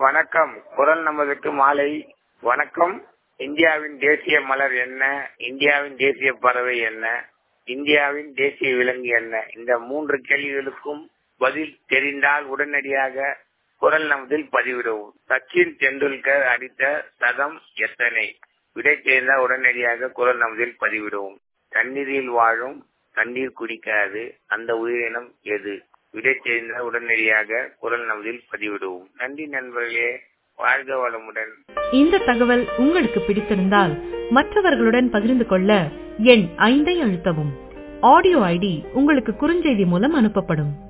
வணக்கம் குரல் நமதுக்கு மாலை வணக்கம் இந்தியாவின் தேசிய மலர் என்ன இந்தியாவின் தேசிய பறவை என்ன இந்தியாவின் தேசிய விலங்கு என்ன இந்த மூன்று கேள்விகளுக்கும் பதில் தெரிந்தால் உடனடியாக குரல் நமதில் பதிவிடவும் சச்சின் டெண்டுல்கர் அடித்த சதம் எத்தனை விடை தெரிந்தால் உடனடியாக குரல் நமதில் பதிவிடவும் தண்ணீரில் வாழும் தண்ணீர் குடிக்காது அந்த உயிரினம் எது விடை தெரிந்தால் உடனடியாக குரல் நமதில் பதிவிடவும் நன்றி நண்பர்களே வாழ்க வளமுடன் இந்த தகவல் உங்களுக்கு பிடித்திருந்தால் மற்றவர்களுடன் பகிர்ந்து கொள்ள எண் ஐந்தை அழுத்தவும் ஆடியோ ஐடி உங்களுக்கு குறுஞ்செய்தி மூலம் அனுப்பப்படும்